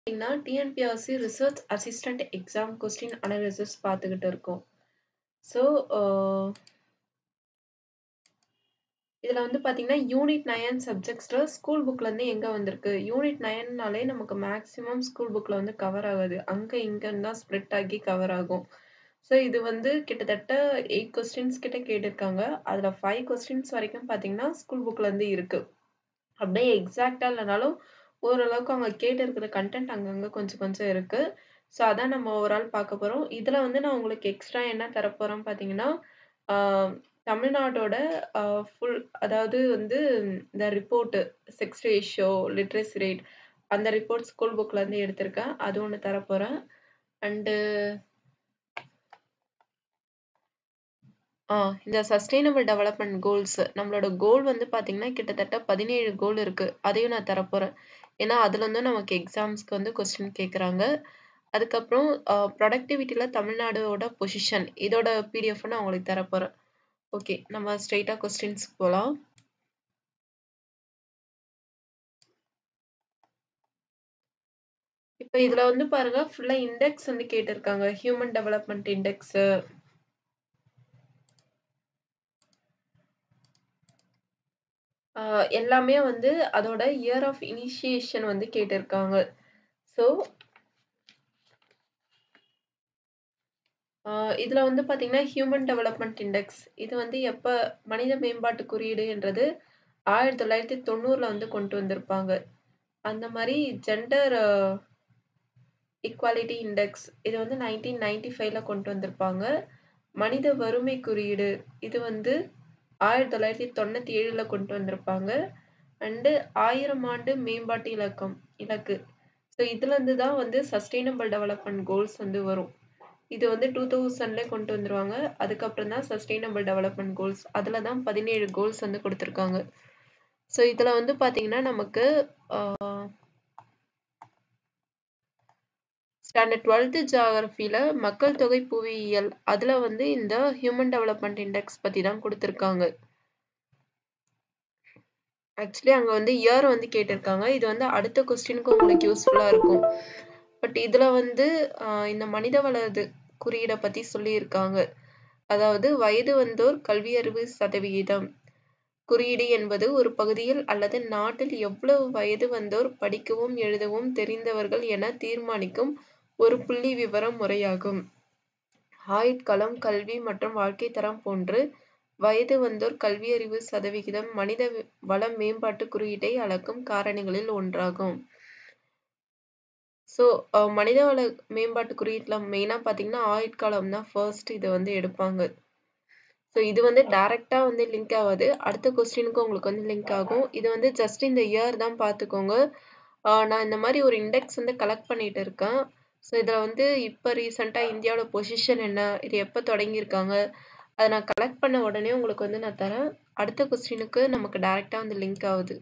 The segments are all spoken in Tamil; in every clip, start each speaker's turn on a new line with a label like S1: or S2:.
S1: பார்த்தீங்கன்னா, TNPSC research assistant exam question analysis பார்த்துக்கிட்டு இருக்கோம். ஸோ, அ இதுல வந்து பார்த்தீங்கன்னா, யூனிட் 9 சப்ஜெக்ட்ஸ்ல ஸ்கூல் புக்லேருந்து எங்க வந்திருக்கு? யூனிட் 9னாலே நமக்கு மேக்ஸிமம் ஸ்கூல் புக்ல வந்து கவர் ஆகாது. அங்க இங்கன்னு தான் ஸ்ப்ளிட் ஆகி கவர் ஆகும். ஸோ, இது வந்து கிட்டத்தட்ட 8 கொஸ்டின்ஸ் கிட்ட கேட்டிருக்காங்க. அதுல 5 கொஸ்டின்ஸ் வரைக்கும் பார்த்தீங்கன்னா, ஸ்கூல் புக்லேருந்து இருக்கு. அப்படியே எக்ஸாக்ட்டா இல்லனாலும், ஓரளவுக்கு அவங்க கேட்டிருக்கிற கன்டென்ட் அங்கங்க கொஞ்சம் கொஞ்சம் இருக்கு. ஸோ, அதான் நம்ம ஓவரால் பார்க்க போறோம். இதுல வந்து நான் உங்களுக்கு எக்ஸ்ட்ரா என்ன தரப்போறேன்னு பார்த்தீங்கன்னா, ஆ தமிழ்நாடோட அ ஃபுல் அதாவது வந்து இந்த report sex ratio, literacy rate அந்த ரிப்போர்ட் ஸ்கூல் புக்லேருந்து எடுத்திருக்கேன். அது ஒண்ணு தரப்போறேன். அண்டு ஆ இந்த சஸ்டெய்னபிள் டெவலப்மென்ட் கோல்ஸ் நம்மளோட கோல் வந்து பார்த்தீங்கன்னா, கிட்டத்தட்ட 17 கோல் இருக்கு. அதையும் நான் தரப்போறேன். ஏன்னா, அதுலருந்தும் நமக்கு எக்ஸாம்ஸ்க்கு வந்து கொஸ்டின் கேட்குறாங்க. அதுக்கப்புறம் அ புரொடக்டிவிட்டில தமிழ்நாடோட பொசிஷன் இதோட பிடிஎஃப் நான் உங்களுக்கு தரப்போறேன். ஓகே. நம்ம ஸ்ட்ரெய்ட்டா கொஸ்டின்ஸ்க்கு போலாம். இப்ப இதுல வந்து பாருங்க, ஃபுல்லா இண்டெக்ஸ் வந்து கேட்டிருக்காங்க. Human development index. ஆ எல்லாமே வந்து அதோட இயர் ஆஃப் இனிஷியேஷன் வந்து கேட்டிருக்காங்க. ஸோ ஆ இதுல வந்து பார்த்தீங்கன்னா, ஹியூமன் டெவலப்மென்ட் இண்டெக்ஸ் இது வந்து எப்ப மனித மேம்பாட்டு குறியீடு என்றது 1990ல வந்து கொண்டு வந்திருப்பாங்க. அந்த மாரி ஜெண்டர் அ ஈக்வாலிட்டி இண்டெக்ஸ் இது வந்து 1995ல கொண்டு வந்திருப்பாங்க. மனித வறுமை குறியீடு இது வந்து 1997ல கொண்டு வந்திருப்பாங்க. அண்டு 1000 ஆண்டு மேம்பாட்டு இலக்கம் இலக்கு. ஸோ, இதுலருந்து தான் வந்து சஸ்டெய்னபிள் டெவலப்மென்ட் கோல்ஸ் வந்து வரும். இது வந்து 2000லே கொண்டு வந்துருவாங்க. அதுக்கப்புறம் தான் சஸ்டெய்னபிள் டெவலப்மென்ட் கோல்ஸ். அதுல தான் 17 கோல்ஸ் வந்து குடுத்துருக்காங்க. ஸோ, இதுல வந்து பார்த்தீங்கன்னா, நமக்கு ஆ ஸ்டாண்டர்ட் 12த் ஜியோகிராஃபில மக்கள் தொகை புவியியல் அதுல வந்து இந்த ஹியூமன் டெவலப்மென்ட் இண்டெக்ஸ் பத்தி தான் குடுத்துருக்காங்க. ஆக்சுவலி அங்க வந்து இயர் வந்து கேட்டிருக்காங்க. இது வந்து அடுத்த கொஸ்டினுக்கு உங்களுக்கு யூஸ்ஃபுல்லா இருக்கும். பட் இதுல வந்து அ இந்த மனித வளது குறியீட பத்தி சொல்லியிருக்காங்க. அதாவது வயது வந்தோர் கல்வியறிவு சதவிகிதம் குறியீடு என்பது ஒரு பகுதியில் அல்லது நாட்டில் எவ்வளவு வயது வந்தோர் படிக்கவும், எழுதவும் தெரிந்தவர்கள் என தீர்மானிக்கும் ஒரு புள்ளிவிவர முறையாகும். ஆயுட்காலம், கல்வி மற்றும் வாழ்க்கைத் தரம் போன்று வயது வந்தோர் கல்வியறிவு சதவிகிதம் மனித வள மேம்பாட்டு குறியீட்டை அளக்கும் காரணிகளில் ஒன்றாகும். ஸோ, அ மனித வள மேம்பாட்டு குறியீட்ல மெயினா பார்த்தீங்கன்னா, ஆயுட்காலம் தான் ஃபர்ஸ்ட் இத வந்து எடுப்பாங்க. ஸோ, இது வந்து டைரக்ட்டா வந்து லிங்க் ஆவாது. அடுத்த கொஸ்டினுக்கு உங்களுக்கு வந்து லிங்க் ஆகும். இது வந்து ஜஸ்ட் இந்த இயர் தான் பார்த்துக்கோங்க. ஆ நான் இந்த மாரி ஒரு இண்டெக்ஸ் வந்து கலெக்ட் பண்ணிட்டு இருக்கேன். ஸோ, இதுல வந்து இப்ப ரீசென்ட்டா இந்தியாவோட பொசிஷன் என்ன? இது எப்ப தொடங்கியிருக்காங்க? அத நான் கலெக்ட் பண்ண உடனே உங்களுக்கு வந்து நான் தரேன். அடுத்த கொஸ்டினுக்கு நமக்கு டைரக்ட்டா வந்து லிங்க் ஆவுது.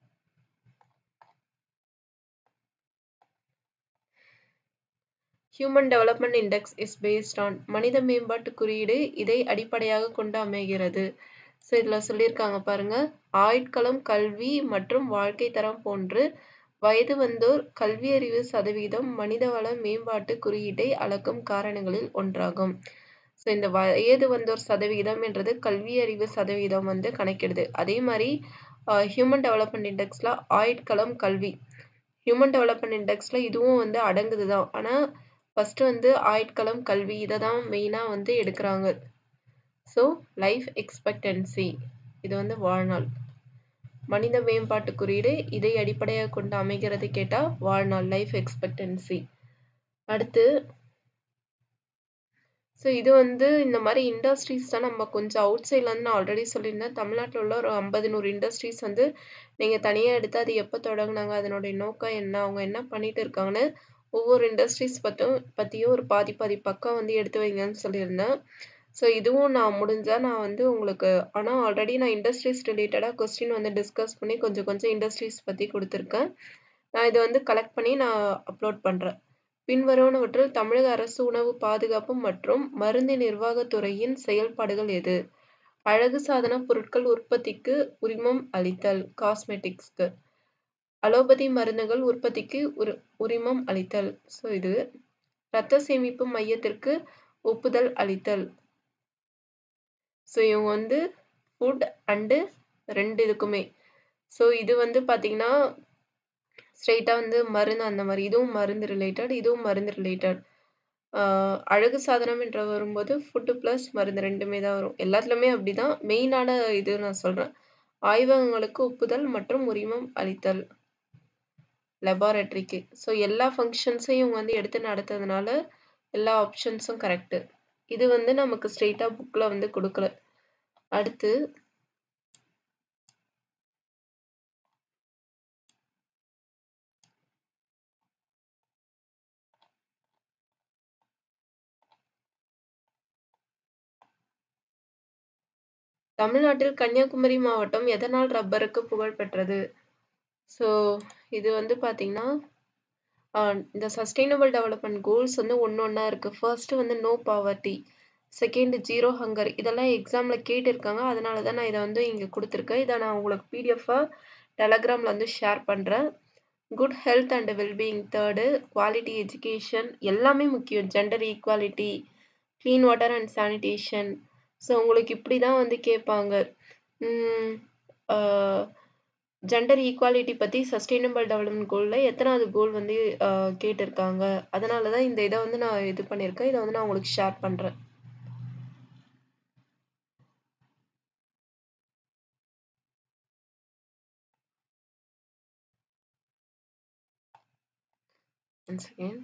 S1: Human development index is based on மனித மேம்பாட்டு குறியீடு இதை அடிப்படையாகக் கொண்டு அமைகிறது. ஸோ, இதுல சொல்லியிருக்காங்க பாருங்க. ஆயுட்காலம், கல்வி மற்றும் வாழ்க்கைத் தரம் போன்று வயது வந்தோர் கல்வியறிவு சதவீதம் மனித வள மேம்பாட்டு குறியீட்டை அளக்கும் காரணிகளில் ஒன்றாகும். ஸோ, இந்த வயது வந்தோர் சதவிகிதம் என்றது கல்வியறிவு சதவீதம் வந்து கணக்கிடுது. அதே மாரி அ ஹியூமன் டெவலப்மென்ட் இண்டெக்ஸ்ல ஆயுட்காலம், கல்வி ஹியூமன் டெவலப்மென்ட் இண்டெக்ஸ்ல இதுவும் வந்து அடங்குது தான். ஆனா, ஃபர்ஸ்ட் வந்து ஆயுட்காலம், கல்வி இத தான் மெயினா வந்து எடுக்குறாங்க. ஸோ, லைஃப் எக்ஸ்பெக்டன்சி இது வந்து வாழ்நாள். மனித மேம்பாட்டு குறியீடு இதை அடிப்படையாகக் கொண்டு அமைகிறது கேட்டா வாழ்நாள் லைஃப் எக்ஸ்பெக்டன்சி. அடுத்து ஸோ, இது வந்து இந்த மாரி இண்டஸ்ட்ரீஸ் தான் நம்ம கொஞ்சம் அவுட் சைட்லருந்து நான் ஆல்ரெடி சொல்லியிருந்தேன். தமிழ்நாட்டுல உள்ள ஒரு 50, 100 இண்டஸ்ட்ரீஸ் வந்து நீங்க தனியா எடுத்து அது எப்ப தொடங்குனாங்க? அதனுடைய நோக்கம் என்ன? அவங்க என்ன பண்ணிட்டு இருக்காங்கன்னு ஒவ்வொரு இண்டஸ்ட்ரீஸ் பத்தும் பத்தியும் ஒரு பாதி பாதி பக்கம் வந்து எடுத்து வைங்கன்னு சொல்லியிருந்தேன். ஸோ, இதுவும் நான் முடிஞ்சா நான் வந்து உங்களுக்கு ஆனா ஆல்ரெடி நான் இண்டஸ்ட்ரீஸ் ரிலேட்டடா கொஸ்டின் வந்து டிஸ்கஸ் பண்ணி கொஞ்சம் கொஞ்சம் இண்டஸ்ட்ரீஸ் பத்தி குடுத்துருக்கேன். நான் இத வந்து கலெக்ட் பண்ணி நான் அப்லோட் பண்றேன். பின்வருவனவற்றில் தமிழக அரசு உணவு பாதுகாப்பு மற்றும் மருந்து நிர்வாகத் துறையின் செயல்பாடுகள் எது? அழகு சாதனப் பொருட்கள் உற்பத்திக்கு உரிமம் அளித்தல் காஸ்மெட்டிக்ஸ்க்கு. அலோபதி மருந்துகள் உற்பத்திக்கு உரு உரிமம் அளித்தல் ஸோ இது இரத்த சேமிப்பு மையத்திற்கு ஒப்புதல் அளித்தல் ஸோ இவங்க வந்து ஃபுட் அண்டு ரெண்டு இதுக்குமே ஸோ இது வந்து பார்த்தீங்கன்னா ஸ்ட்ரெயிட்டாக வந்து மருந்து அந்த மாதிரி இதுவும் மருந்து ரிலேட்டட் இதுவும் மருந்து ரிலேட்டட் அழகு சாதனம் என்ற வரும்போது ஃபுட்டு ப்ளஸ் மருந்து ரெண்டுமே தான் வரும் எல்லாத்துலேயுமே அப்படிதான் மெயினான இது நான் சொல்கிறேன் ஆய்வகங்களுக்கு ஒப்புதல் மற்றும் உரிமம் அளித்தல் லெபார்டரிக்கு ஸோ எல்லா ஃபங்க்ஷன்ஸையும் இவங்க வந்து எடுத்து நடத்துறதுனால எல்லா ஆப்ஷன்ஸும் கரெக்டு இது வந்து நமக்கு ஸ்ட்ரெயிட்டாக புக்கில் வந்து கொடுக்கல அடுத்து தமிழ்நாட்டில் கன்னியாகுமரி மாவட்டம் எதனால் ரப்பருக்கு புகழ் பெற்றது ஸோ இது வந்து பார்த்தீங்கன்னா இந்த சஸ்டைனபிள் டெவலப்மெண்ட் கோல்ஸ் வந்து ஒன்று ஒன்றா இருக்குது ஃபர்ஸ்ட்டு வந்து no poverty second zero hunger இதெல்லாம் எக்ஸாமில் கேட்டிருக்காங்க அதனால தான் நான் இதை வந்து இங்கே கொடுத்துருக்கேன் இதை நான் உங்களுக்கு பிடிஎஃபாக டெலகிராமில் வந்து ஷேர் பண்ணுறேன் good health and wellbeing third quality education எல்லாமே முக்கியம் gender equality clean water and sanitation so உங்களுக்கு இப்படி தான் வந்து கேட்பாங்க ஜெண்டர் ஈக்குவாலிட்டி பற்றி சஸ்டைனபிள் டெவலப்மெண்ட் கோலில் எத்தனாவது கோல் வந்து கேட்டிருக்காங்க அதனால தான் இந்த இதை வந்து நான் இது பண்ணியிருக்கேன் இதை வந்து நான் உங்களுக்கு ஷேர் பண்ணுறேன் ஒன்ஸ் அகேன்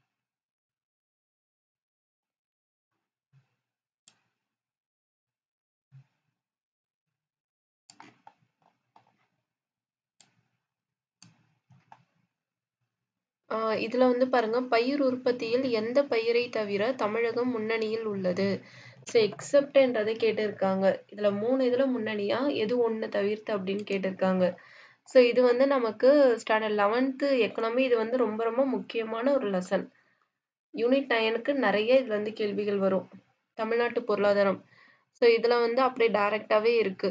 S1: இதில் வந்து பாருங்க பயிர் உற்பத்தியில் எந்த பயிரை தவிர தமிழகம் முன்னணியில் உள்ளது ஸோ எக்ஸப்ட்ன்றதை கேட்டிருக்காங்க இதில் மூணு இதில் முன்னணியா எது ஒன்று தவிர்த்து அப்படின்னு கேட்டிருக்காங்க ஸோ இது வந்து நமக்கு ஸ்டாண்டர்ட் லெவன்த்து எக்கனாமி இது வந்து ரொம்ப ரொம்ப முக்கியமான ஒரு லெசன் யூனிட் நைனுக்கு நிறைய இதில் வந்து கேள்விகள் வரும் தமிழ்நாட்டு பொருளாதாரம் ஸோ இதில் வந்து அப்படியே டைரக்டாகவே இருக்கு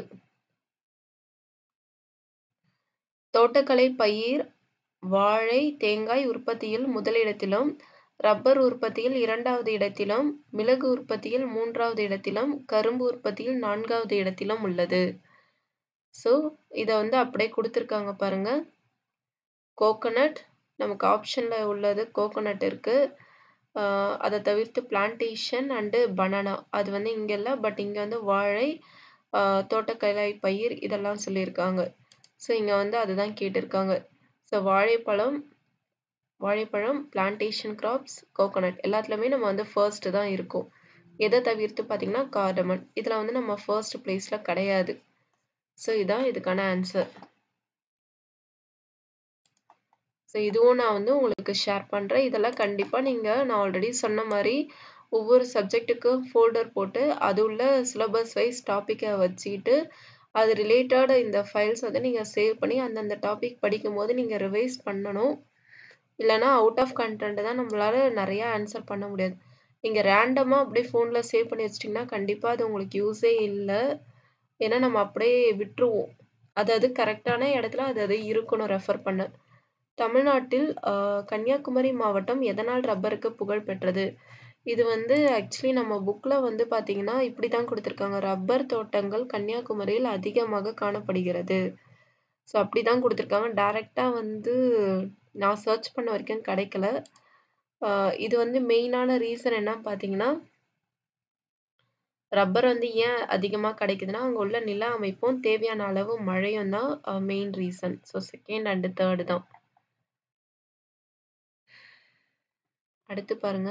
S1: தோட்டக்கலை பயிர் வாழை தேங்காய் உற்பத்தியில் முதலிடத்திலும் ரப்பர் உற்பத்தியில் இரண்டாவது இடத்திலும் மிளகு உற்பத்தியில் மூன்றாவது இடத்திலும் கரும்பு உற்பத்தியில் நான்காவது இடத்திலும் உள்ளது ஸோ இதை வந்து அப்படியே கொடுத்துருக்காங்க பாருங்க கோகனட் நமக்கு ஆப்ஷனில் உள்ளது கோகனட் இருக்கு அதை தவிர்த்து பிளான்டேஷன் அண்டு பனானா அது வந்து இங்கே இல்லை பட் இங்கே வந்து வாழை தோட்டக்கலை பயிர் இதெல்லாம் சொல்லியிருக்காங்க ஸோ இங்கே வந்து அதுதான் கேட்டிருக்காங்க ஸோ வாழைப்பழம் வாழைப்பழம் பிளான்டேஷன் கிராப்ஸ் கோகோனட் எல்லாத்துலேயுமே நம்ம வந்து ஃபர்ஸ்ட் தான் இருக்கும் எதை தவிர்த்து பார்த்தீங்கன்னா கார்டமன் இதில் வந்து நம்ம ஃபர்ஸ்ட் பிளேஸில் கிடையாது ஸோ இதான் இதுக்கான ஆன்சர் ஸோ இதுவும் நான் வந்து உங்களுக்கு ஷேர் பண்ணுறேன் இதெல்லாம் கண்டிப்பாக நீங்கள் நான் ஆல்ரெடி சொன்ன மாதிரி ஒவ்வொரு சப்ஜெக்ட்டுக்கும் ஃபோல்டர் போட்டு அது உள்ள சிலபஸ் வைஸ் டாப்பிக்கை வச்சுக்கிட்டு அது ரிலேட்டட் இந்த ஃபைல்ஸ் வந்து நீங்கள் சேவ் பண்ணி அந்தந்த டாபிக் படிக்கும்போது நீங்கள் ரிவைஸ் பண்ணணும் இல்லைனா அவுட் ஆஃப் கண்டென்ட் தான் நம்மளால நிறைய ஆன்சர் பண்ண முடியாது நீங்கள் ரேண்டமாக அப்படியே ஃபோனில் சேவ் பண்ணி வச்சிட்டிங்கன்னா கண்டிப்பாக அது உங்களுக்கு யூஸே இல்லை ஏன்னா நம்ம அப்படியே விட்டுருவோம் அது அது கரெக்டான இடத்துல அது அது இருக்கணும் ரெஃபர் பண்ண தமிழ்நாட்டில் கன்னியாகுமரி மாவட்டம் எதனால் ரப்பருக்கு புகழ் பெற்றது இது வந்து ஆக்சுவலி நம்ம புக்கில் வந்து பார்த்தீங்கன்னா இப்படி தான் கொடுத்துருக்காங்க ரப்பர் தோட்டங்கள் கன்னியாகுமரியில் அதிகமாக காணப்படுகிறது ஸோ அப்படி தான் கொடுத்துருக்காங்க டைரெக்டாக வந்து நான் சர்ச் பண்ண வரைக்கும் கிடைக்கல இது வந்து மெயினான ரீசன் என்ன பார்த்தீங்கன்னா ரப்பர் வந்து ஏன் அதிகமாக கிடைக்குதுன்னா அங்கே உள்ள நில அமைப்பும் தேவையான அளவு மழையும் தான் main reason so second and third தான் அடுத்து பாருங்க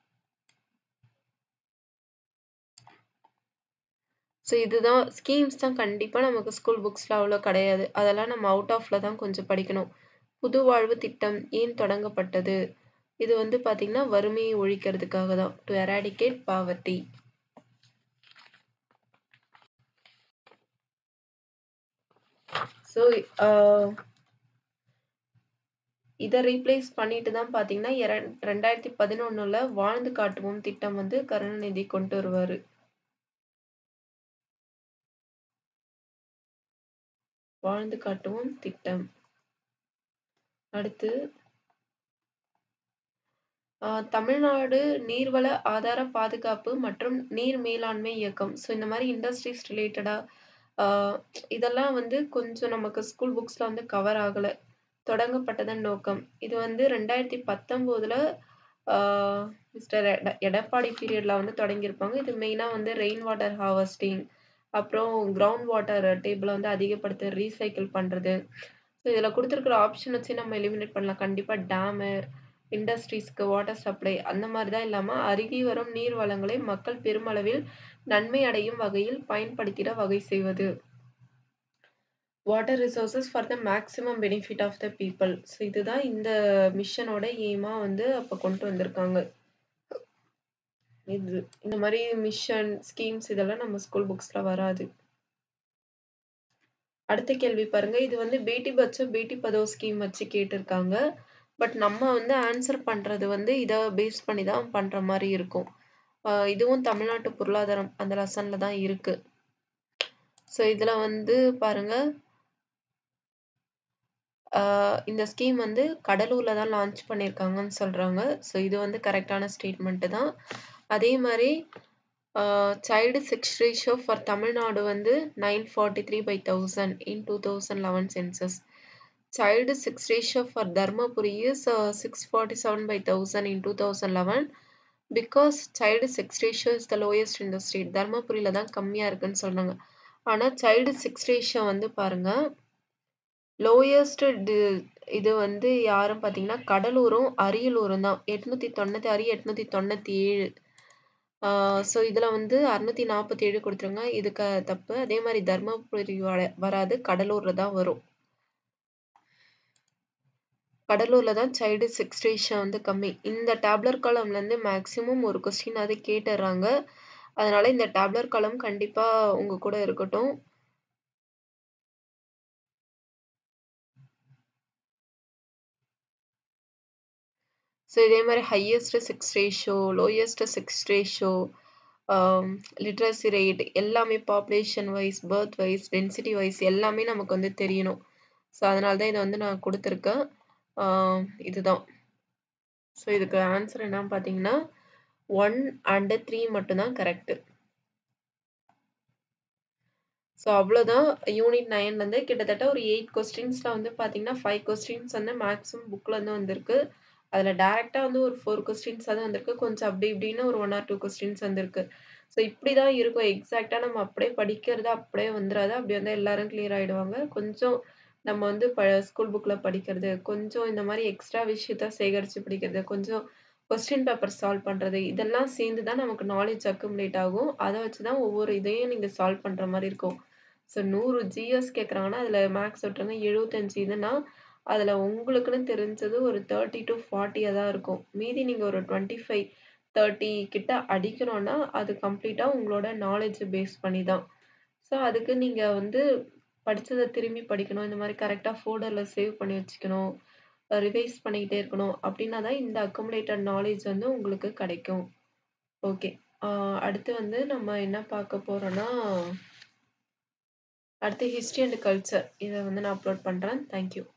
S1: ஸோ இதுதான் ஸ்கீம்ஸ் தான் கண்டிப்பாக நமக்கு ஸ்கூல் புக்ஸில் அவ்வளோ கிடையாது அதெல்லாம் நம்ம அவுட் ஆஃபில் தான் கொஞ்சம் படிக்கணும் புது வாழ்வு திட்டம் ஏன் தொடங்கப்பட்டது இது வந்து பார்த்திங்கன்னா வறுமையை ஒழிக்கிறதுக்காக தான் டு எராடிகேட் பாவர்ட்டி ஸோ இதை ரீப்ளேஸ் பண்ணிட்டு தான் பார்த்தீங்கன்னா ரெண்டாயிரத்தி பதினொன்னுல வாழ்ந்து காட்டுவோம் திட்டம் வந்து கருணாநிதி கொண்டு வருவார் வாழ்ந்து காட்டுவோம் திட்டம் அடுத்து ஆ தமிழ்நாடு நீர்வள ஆதார பாதுகாப்பு மற்றும் நீர் மேலாண்மை இயக்கம். ஸோ இந்த மாரி இண்டஸ்ட்ரீஸ் ரிலேட்டடா ஆ இதெல்லாம் வந்து கொஞ்சம் நமக்கு ஸ்கூல் புக்ஸ்ல வந்து கவர் ஆகல. தொடங்கப்பட்டதன் நோக்கம். இது வந்து 2019ல ஆ மிஸ்டர் எட எடப்பாடி பீரியட்ல வந்து தொடங்கியிருப்பாங்க. இது மெயினா வந்து ரெயின் வாட்டர் ஹார்வெஸ்டிங், அப்புறம் கிரவுண்ட் வாட்டர் டேபிள வந்து அதிகப்படுத்த ரீசைக்கிள் பண்றது. ஸோ இதுல குடுத்திருக்கிற ஆப்ஷன் வச்சு நம்ம எலிமினேட் பண்ணலாம். கண்டிப்பா டேமு, இண்டஸ்ட்ரீஸ்க்கு வாட்டர் சப்ளை அந்த மாரி தான் இல்லாம, அருகி வரும் நீர் வளங்களை மக்கள் பெருமளவில் நன்மை அடையும் வகையில் பயன்படுத்திட வகை செய்வது. Water resources for the maximum benefit of the people. So இதுதான் இந்த மிஷனோட எய்மா வந்து அப்ப கொண்டு வந்திருக்காங்க. இது இந்த மாரி மிஷன், ஸ்கீம்ஸ் இதெல்லாம் நம்ம ஸ்கூல் புக்ஸ்ல வராது. அடுத்த கேள்வி பாருங்க. இது வந்து பேட்டி பச்சாவோ, பேட்டி படாவோ ஸ்கீம் வச்சு கேட்டிருக்காங்க. பட் நம்ம வந்து ஆன்சர் பண்றது வந்து இத பேஸ் பண்ணி தான் பண்ற மாரி இருக்கும். ஆ இதுவும் தமிழ்நாட்டு பொருளாதாரம் அந்த லெசன்ல தான் இருக்கு. ஸோ இதுல வந்து பாருங்க ஆ இந்த ஸ்கீம் வந்து கடலூர்ல தான் லான்ச் பண்ணியிருக்காங்கன்னு சொல்றாங்க. ஸோ இது வந்து கரெக்ட்டான ஸ்டேட்மெண்ட் தான். அதே மாரி ah child sex ratio for Tamil Nadu வந்து 943/1000 in 2011 census. Child sex ratio for Dharmapuri is 647/1000 in 2011 because child sex ratio is the lowest in the state. தர்மபுரியில தான் கம்மியா இருக்குன்னு சொல்றாங்க. ஆனா சைல்டு செக்ஸ் ரேஷியோ வந்து பாருங்க லோயஸ்ட் டி இது வந்து யாருன்னு பார்த்தீங்கன்னா, கடலூரும், அரியலூரும் தான். 896, 897 ஆ ஸோ இதுல வந்து 647 குடுத்துருங்க. இது க தப்பு. அதே மாரி தர்மபுரி வ வராது. கடலூர்ல தான் வரும். கடலூர்ல தான் சைல்டு செக்ஸ் ரேஷியோ வந்து கம்மி. இந்த டேபுலர் காலம்லேருந்து மேக்ஸிமம் ஒரு கொஸ்டினாவது கேட்டுர்றாங்க. அதனால இந்த டேபுலர் காலம் கண்டிப்பா உங்க கூட இருக்கட்டும். ஸோ இதே மாரி highest sex ratio, lowest sex ratio, um literacy rate எல்லாமே population wise, birth wise, density wise எல்லாமே நமக்கு வந்து தெரியணும். ஸோ அதனால தான் இத வந்து நான் குடுத்துருக்கேன். ஆ இதுதான். ஸோ இதுக்கு ஆன்சர் என்னன்னு பார்த்தீங்கன்னா, 1 அண்ட் 3 மட்டும் தான் கரெக்ட். ஸோ அவ்வளோதான். யூனிட் 9லருந்து கிட்டத்தட்ட ஒரு 8 கொஸ்டின்ஸ்ல வந்து பார்த்தீங்கன்னா, 5 கொஸ்டின்ஸ் வந்து மேக்ஸிமம் புக்லருந்து வந்திருக்கு. அதுல டைரக்ட்டா வந்து ஒரு 4 கொஸ்டின்ஸாவது வந்திருக்கு. கொஞ்சம் அப்படி இப்படின்னு ஒரு 1 ஆர் 2 கொஸ்டின்ஸ் வந்திருக்கு. ஸோ இப்படி தான் இருக்கும். எக்ஸாக்ட்டா நம்ம அப்படியே படிக்கிறது அப்படியே வந்துராது. அப்படி வந்தா எல்லாரும் கிளியர் ஆயிடுவாங்க. கொஞ்சம் நம்ம வந்து ப ஸ்கூல் புக்ல படிக்கிறது, கொஞ்சம் இந்த மாரி எக்ஸ்ட்ரா விஷயத்த சேகரிச்சு படிக்கிறது, கொஞ்சம் கொஸ்டின் பேப்பர் சால்வ் பண்றது, இதெல்லாம் சேர்ந்து தான் நமக்கு நாலேட்ஜ் அக்குமுலேட் ஆகும். அத வச்சு தான் ஒவ்வொரு இதையும் நீங்க சால்வ் பண்ற மாரி இருக்கும். ஸோ 100 ஜிஎஸ் கேட்குறாங்கன்னா, அதுல மேக்ஸ் விட்டுருங்க 75 இதுன்னா, அதுல உங்களுக்குன்னு தெரிஞ்சது ஒரு 30-40 தான் இருக்கும். மீதி நீங்க ஒரு 25, 30 கிட்ட அடிக்கணும்னா, அது கம்ப்ளீட்டா உங்களோட நாலேட்ஜ பேஸ் பண்ணி தான். ஸோ அதுக்கு நீங்க வந்து படிச்சத திரும்பி படிக்கணும். இந்த மாரி கரெக்ட்டா ஃபோல்டர்ல சேவ் பண்ணி வச்சுக்கணும். ரிவைஸ் பண்ணிக்கிட்டே இருக்கணும். அப்படின்னா தான் இந்த அக்குமுலேட்டட் நாலேட்ஜ் வந்து உங்களுக்கு கிடைக்கும். ஓகே. ஆ அடுத்து வந்து நம்ம என்ன பார்க்க போறோம்னா அடுத்து ஹிஸ்டரி அண்ட் கல்ச்சர். இத வந்து நான் அப்லோட் பண்றேன். Thank you.